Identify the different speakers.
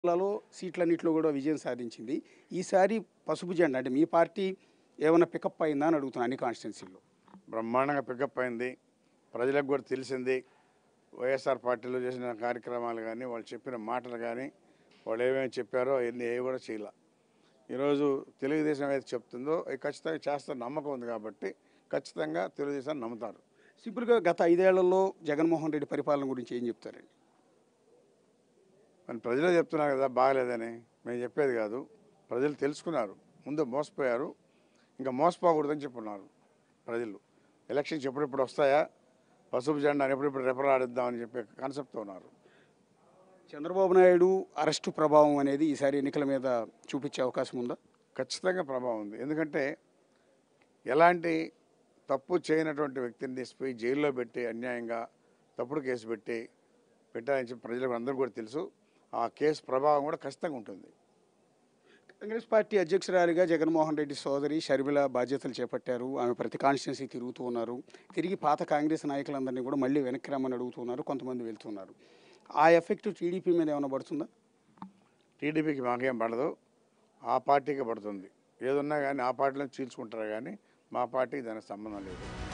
Speaker 1: లలో సీట్లన్నింటిలో కూడా విజయం సాధించింది ఈసారి పసుపు జెండా అంటే మీ పార్టీ ఏమైనా పికప్ అయిందా అని అడుగుతున్నాను అన్ని కాన్స్టిట్యున్సీల్లో
Speaker 2: బ్రహ్మాండంగా పికప్ అయింది ప్రజలకు కూడా తెలిసింది వైఎస్ఆర్ పార్టీలో చేసిన కార్యక్రమాలు కానీ వాళ్ళు చెప్పిన మాటలు కానీ వాళ్ళు ఏమేమి చెప్పారో అవన్నీ ఏవి కూడా చేయాల ఈరోజు తెలుగుదేశం ఏదైతే చెప్తుందో అవి ఖచ్చితంగా చేస్తారు నమ్మకం ఉంది కాబట్టి ఖచ్చితంగా తెలుగుదేశాన్ని నమ్ముతారు
Speaker 1: సింపుల్గా గత ఐదేళ్లలో జగన్మోహన్ రెడ్డి పరిపాలన గురించి ఏం చెప్తారండి
Speaker 2: మరి ప్రజలే చెప్తున్నారు కదా బాగలేదని మేము చెప్పేది కాదు ప్రజలు తెలుసుకున్నారు ముందు మోసపోయారు ఇంకా మోసపోకూడదని చెప్పున్నారు ప్రజలు ఎలక్షన్స్ ఎప్పుడెప్పుడు వస్తాయా పసుపు జెండా ఎప్పుడెప్పుడు రెపరాడిద్దామని చెప్పే కాన్సెప్ట్తో ఉన్నారు
Speaker 1: చంద్రబాబు నాయుడు అరెస్టు ప్రభావం అనేది ఈసారి ఎన్నికల మీద చూపించే అవకాశం ఉందా
Speaker 2: ఖచ్చితంగా ప్రభావం ఉంది ఎందుకంటే ఎలాంటి తప్పు చేయనటువంటి వ్యక్తిని తీసుకుపోయి జైల్లో పెట్టి అన్యాయంగా తప్పుడు కేసు పెట్టి పెట్టాలని చెప్పి ప్రజలకు అందరూ కూడా తెలుసు ఆ కేసు ప్రభావం కూడా ఖచ్చితంగా ఉంటుంది
Speaker 1: కాంగ్రెస్ పార్టీ అధ్యక్షురాలిగా జగన్మోహన్ రెడ్డి సోదరి షర్మిల బాధ్యతలు చేపట్టారు ఆమె ప్రతి కాన్స్టిట్యున్సీ తిరుగుతూ ఉన్నారు తిరిగి పాత కాంగ్రెస్ నాయకులందరినీ కూడా మళ్ళీ వెనక్కి రమ్మని అడుగుతున్నారు కొంతమంది వెళ్తున్నారు ఆ ఎఫెక్ట్ టీడీపీ మీద ఏమైనా పడుతుందా
Speaker 2: టీడీపీకి మాకేం పడదు ఆ పార్టీకి పడుతుంది ఏదున్నా కానీ ఆ పార్టీలో చీల్చుకుంటారు కానీ మా పార్టీకి దానికి సంబంధం లేదు